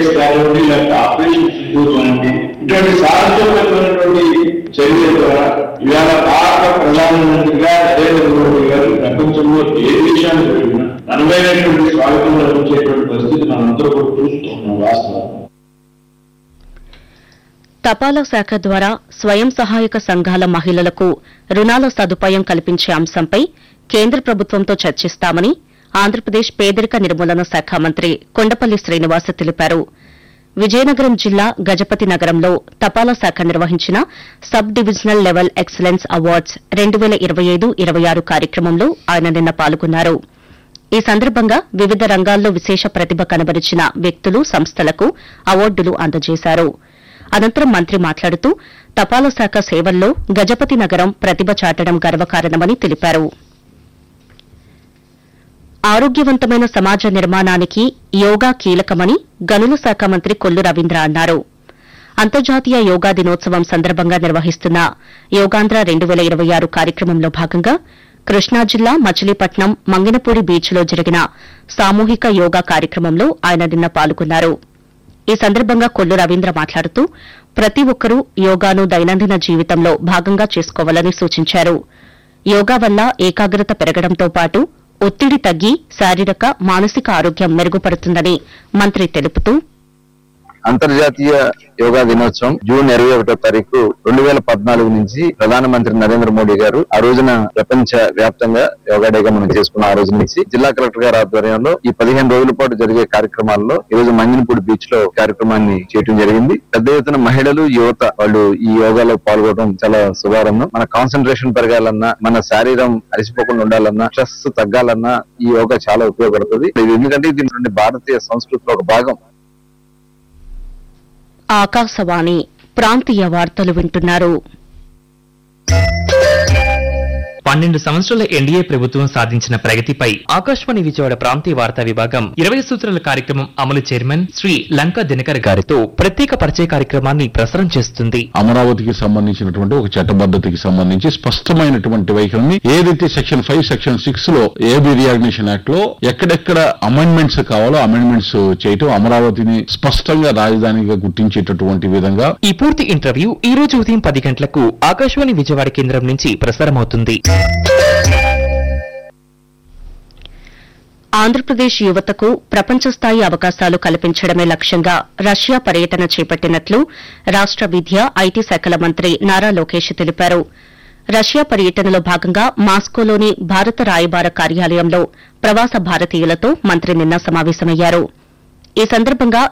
projects కానివ్వండి లేకపోతే operation Sindoor కానివ్వండి ఇటువంటి సాహసోపేతమైనటువంటి చర్యల ద్వారా ఇవాళ భారత ప్రధానమంత్రిగా నరేంద్ర మోడీ గారు ప్రపంచంలో ఏ దేశాన్ని వెళ్ళినా అనువైనటువంటి స్వాగతం లభించేటువంటి పరిస్థితి మనందరూ కూడా చూస్తున్నాం వాస్తవం తపాలా శాఖ ద్వారా స్వయం సహాయక సంఘాల మహిళలకు రుణాల సదుపాయం కల్పించే అంశంపై కేంద్ర ప్రభుత్వంతో చర్చిస్తామని ఆంధ్రప్రదేశ్ పేదరిక నిర్మూలన శాఖ మంత్రి కొండపల్లి శ్రీనివాస్ తెలిపారు విజయనగరం జిల్లా గజపతి నగరంలో తపాలా శాఖ నిర్వహించిన sub divisional level excellence awards రెండు వేల ఇరవై ఐదు ఇరవై ఆరు కార్యక్రమంలో ఆయన నిన్న పాల్గొన్నారు ఈ సందర్భంగా వివిధ రంగాల్లో విశేష ప్రతిభ కనబరిచిన వ్యక్తులు సంస్థలకు అవార్డులు అందజేశారు అనంతరం మంత్రి మాట్లాడుతూ తపాలా శాఖ సేవల్లో గజపతి నగరం ప్రతిభ చాటడం గర్వకారణమని తెలిపారు ఆరోగ్యవంతమైన సమాజ నిర్మాణానికి యోగా కీలకమని గనుల శాఖ మంత్రి కొల్లు రవీంద్ర అన్నారు అంతర్జాతీయ యోగా దినోత్సవం సందర్భంగా నిర్వహిస్తున్న యోగాంధ్ర రెండు వేల ఇరవై ఆరు కార్యక్రమంలో భాగంగా కృష్ణా జిల్లా మచిలీపట్నం మంగినపూడి బీచ్లో జరిగిన సామూహిక యోగా కార్యక్రమంలో ఆయన నిన్న పాల్గొన్నారు ఈ సందర్భంగా కొల్లు రవీంద్ర మాట్లాడుతూ ప్రతి ఒక్కరూ యోగాను దైనందిన జీవితంలో భాగంగా చేసుకోవాలని సూచించారు యోగా వల్ల ఏకాగ్రత పెరగడంతో పాటు ఒత్తిడి తగ్గి శారీరక మానసిక ఆరోగ్యం మెరుగుపడుతుందని మంత్రి తెలుపుతూ అంతర్జాతీయ యోగా దినోత్సవం జూన్ ఇరవై ఒకటో తారీఖు రెండు వేల పద్నాలుగు నుంచి ప్రధానమంత్రి నరేంద్ర మోడీ గారు ఆ రోజున ప్రపంచ వ్యాప్తంగా యోగా డేగా మనం చేసుకున్న ఆ రోజు నుంచి జిల్లా కలెక్టర్ గారి ఆధ్వర్యంలో ఈ పదిహేను రోజుల పాటు జరిగే కార్యక్రమాల్లో ఈ రోజు మంగినపూడి బీచ్ లో కార్యక్రమాన్ని చేయడం జరిగింది పెద్ద ఎత్తున మహిళలు యువత వాళ్ళు ఈ యోగాలో పాల్గొనడం చాలా శుభారంభం మన కాన్సన్ట్రేషన్ పెరగాలన్నా మన శరీరం అలసిపోకుండా ఉండాలన్నా స్ట్రెస్ తగ్గాలన్నా ఈ యోగా చాలా ఉపయోగపడుతుంది ఇది ఎందుకంటే ఇది మన భారతీయ సంస్కృతిలో ఒక భాగం ఆకాశవాణి ప్రాంతీయ వార్తలు వింటున్నారు పన్నెండు సంవత్సరాల ఎన్డీఏ ప్రభుత్వం సాధించిన ప్రగతిపై ఆకాశవాణి విజయవాడ ప్రాంతీయ వార్తా విభాగం ఇరవై సూత్రాల కార్యక్రమం అమలు చైర్మన్ శ్రీ లంకా దినకర్ గారితో ప్రత్యేక పరిచయ కార్యక్రమాన్ని ప్రసారం చేస్తుంది అమరావతికి సంబంధించినటువంటి ఒక చట్టబద్ధతకి సంబంధించి స్పష్టమైనటువంటి వైఖరిని ఏదైతే సెక్షన్ ఫైవ్ సెక్షన్ సిక్స్ లో ఏబి రియాగ్నేషన్ యాక్ట్ లో ఎక్కడెక్కడ అమెండ్మెంట్స్ కావాలో అమెండ్మెంట్స్ చేయటం అమరావతిని స్పష్టంగా రాజధానిగా గుర్తించేటటువంటి విధంగా ఈ పూర్తి ఇంటర్వ్యూ ఈ రోజు ఉదయం పది గంటలకు ఆకాశవాణి విజయవాడ కేంద్రం నుంచి ప్రసారమవుతుంది ఆంధ్రప్రదేశ్ యువతకు ప్రపంచ స్థాయి అవకాశాలు కల్పించడమే లక్ష్యంగా రష్యా పర్యటన చేపట్టినట్లు రాష్ట విద్య ఐటీ శాఖల మంత్రి నారా లోకేష్ తెలిపారు రష్యా పర్యటనలో భాగంగా మాస్కోలోని భారత రాయబార కార్యాలయంలో ప్రవాస భారతీయులతో మంత్రి నిన్న సమావేశమయ్యారు ఈ సందర్భంగా